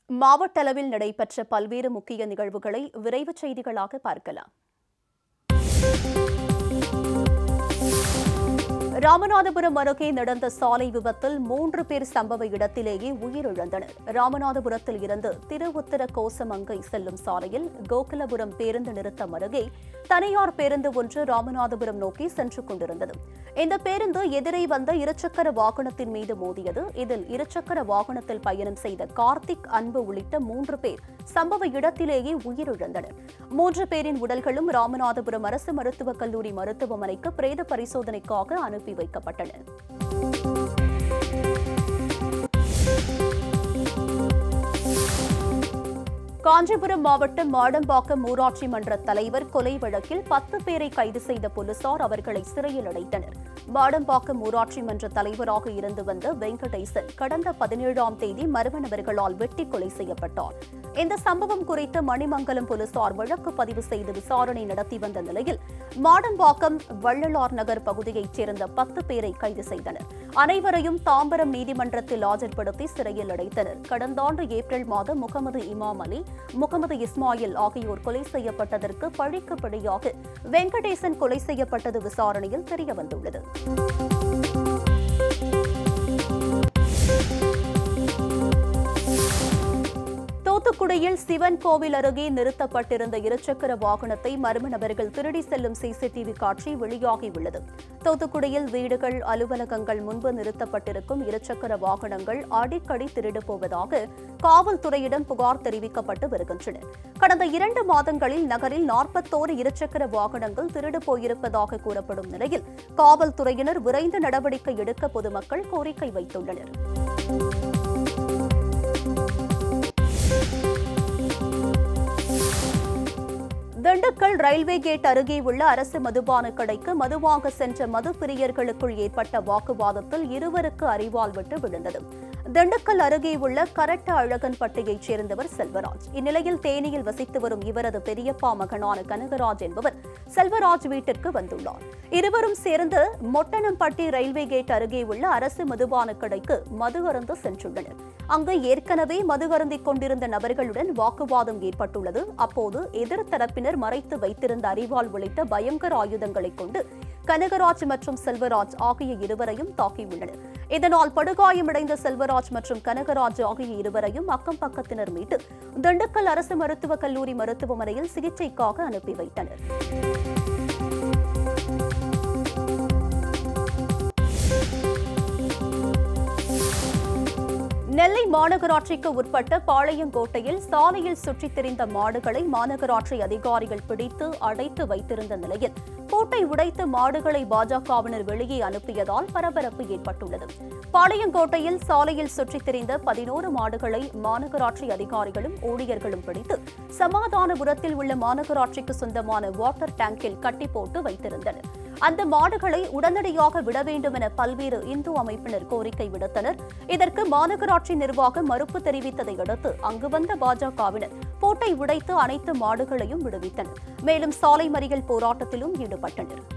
மாவட்ட அளவில் நடைபெற்ற பல்வேறு முக்கிய நிகழ்வுகளை விரைவுச் செய்திகளாக பார்க்கலாம் ராமநாதபுரம் அருகே நடந்த சாலை விபத்தில் மூன்று பேர் சம்பவ இடத்திலேயே உயிரிழந்தனர் ராமநாதபுரத்தில் இருந்து திருவுத்திர கோசமங்கை செல்லும் சாலையில் கோகுலபுரம் பேருந்து நிறுத்தம் அருகே தனியார் பேருந்து ஒன்று ராமநாதபுரம் நோக்கி சென்று கொண்டிருந்தது இந்த பேருந்து எதிரே வந்த இருசக்கர வாகனத்தின் மீது மோதியது இதில் இருசக்கர வாகனத்தில் பயணம் செய்த கார்த்திக் அன்பு உள்ளிட்ட மூன்று பேர் சம்பவ இடத்திலேயே உயிரிழந்தனர் மூன்று பேரின் உடல்களும் ராமநாதபுரம் அரசு மருத்துவக் கல்லூரி மருத்துவமனைக்கு பிரேத பரிசோதனைக்காக அனுப்பி வைக்கப்பட்டன காஞ்சிபுரம் மாவட்டம் மாடம்பாக்கம் ஊராட்சி மன்ற தலைவர் கொலை வழக்கில் பத்து பேரை கைது செய்த போலீசார் அவர்களை சிறையில் அடைத்தனர் மாடம்பாக்கம் ஊராட்சி மன்ற தலைவராக இருந்து வந்த வெங்கடேசன் கடந்த பதினேழாம் தேதி மர்ம நபர்களால் வெட்டி கொலை செய்யப்பட்டார் இந்த சம்பவம் குறித்து மணிமங்கலம் போலீசார் வழக்கு பதிவு செய்து விசாரணை நடத்தி வந்த நிலையில் மாடம்பாக்கம் வள்ளலார் நகர் பகுதியைச் சேர்ந்த பத்து பேரை கைது செய்தனர் அனைவரையும் தாம்பரம் நீதிமன்றத்தில் ஆஜர்படுத்தி சிறையில் அடைத்தனர் கடந்த ஆண்டு ஏப்ரல் மாதம் முகமது இமாம் அலி முகமது இஸ்மாயில் ஆகியோர் கொலை செய்யப்பட்டதற்கு பழிக்கு பழியாக வெங்கடேசன் கொலை செய்யப்பட்டது விசாரணையில் தெரியவந்துள்ளது தூத்துக்குடியில் சிவன் கோவில் அருகே நிறுத்தப்பட்டிருந்த இருசக்கர வாகனத்தை மர்ம நபர்கள் திருடி செல்லும் சிசிடிவி காட்சி வெளியாகியுள்ளது தூத்துக்குடியில் வீடுகள் அலுவலகங்கள் முன்பு நிறுத்தப்பட்டிருக்கும் இருசக்கர வாகனங்கள் அடிக்கடி திருடு போவதாக காவல்துறையிடம் புகார் தெரிவிக்கப்பட்டு வருகின்றன கடந்த இரண்டு மாதங்களில் நகரில் நாற்பத்தோரு இருசக்கர வாகனங்கள் திருடு போயிருப்பதாக கூறப்படும் நிலையில் காவல்துறையினர் விரைந்து நடவடிக்கை எடுக்க பொதுமக்கள் கோரிக்கை வைத்துள்ளனர் திண்டுக்கல் ரயில்வே கேட் அருகே உள்ள அரசு மதுபான கடைக்கு மதுவாங்க சென்ற மது பிரியர்களுக்குள் ஏற்பட்ட வாக்குவாதத்தில் இருவருக்கு அறிவால் விட்டு விழுந்தது திண்டுக்கல் அருகே உள்ள கரட்ட அழகன்பட்டியைச் சேர்ந்தவர் செல்வராஜ் இந்நிலையில் தேனியில் வசித்து வரும் இவரது பெரியப்பா மகனான கனகராஜ் என்பவர் செல்வராஜ் வீட்டிற்கு வந்துள்ளார் இருவரும் சேர்ந்து மொட்டனம்பட்டி ரயில்வே கேட் அருகே உள்ள அரசு மதுபான கடைக்கு மது அருந்து சென்றுள்ளனர் அங்கு ஏற்கனவே மது அருந்திக் கொண்டிருந்த நபர்களுடன் வாக்குவாதம் ஏற்பட்டுள்ளது அப்போது எதிர்த்தரப்பினர் மறைத்து வைத்திருந்த அறிவால் உள்ளிட்ட பயங்கர ஆயுதங்களை கொண்டு கனகராஜ் மற்றும் செல்வராஜ் ஆகிய இருவரையும் தாக்கியுள்ளனர் இதனால் படுகாயமடைந்த செல்வராஜ் மற்றும் கனகராஜ் ஆகிய இருவரையும் அக்கம் பக்கத்தினர் மீட்டு திண்டுக்கல் அரசு மருத்துவக் கல்லூரி மருத்துவமனையில் சிகிச்சைக்காக அனுப்பி வைத்தனர் நெல்லை மாநகராட்சிக்கு உட்பட்ட பாளையங்கோட்டையில் சாலையில் சுற்றித் திரிந்த மாடுகளை மாநகராட்சி அதிகாரிகள் பிடித்து அடைத்து வைத்திருந்த நிலையில் பூட்டை உடைத்து மாடுகளை பாஜகவினர் வெளியே அனுப்பியதால் பரபரப்பு ஏற்பட்டுள்ளது பாளையங்கோட்டையில் சாலையில் சுற்றித் திரிந்த பதினோரு மாடுகளை மாநகராட்சி அதிகாரிகளும் ஊழியர்களும் பிடித்து சமாதானபுரத்தில் உள்ள மாநகராட்சிக்கு சொந்தமான வாட்டர் டேங்கில் கட்டி போட்டு வைத்திருந்தனர் அந்த மாடுகளை உடனடியாக விட வேண்டும் என பல்வேறு இந்து அமைப்பினர் கோரிக்கை விடுத்தனர் இதற்கு மாநகராட்சி நிர்வாகம் மறுப்பு தெரிவித்ததை அடுத்து அங்கு வந்த பாஜகவினர் பூட்டை உடைத்து அனைத்து மாடுகளையும் விடுவித்தனர் மேலும் சாலை மறியல் போராட்டத்திலும் ஈடுபட்டனர்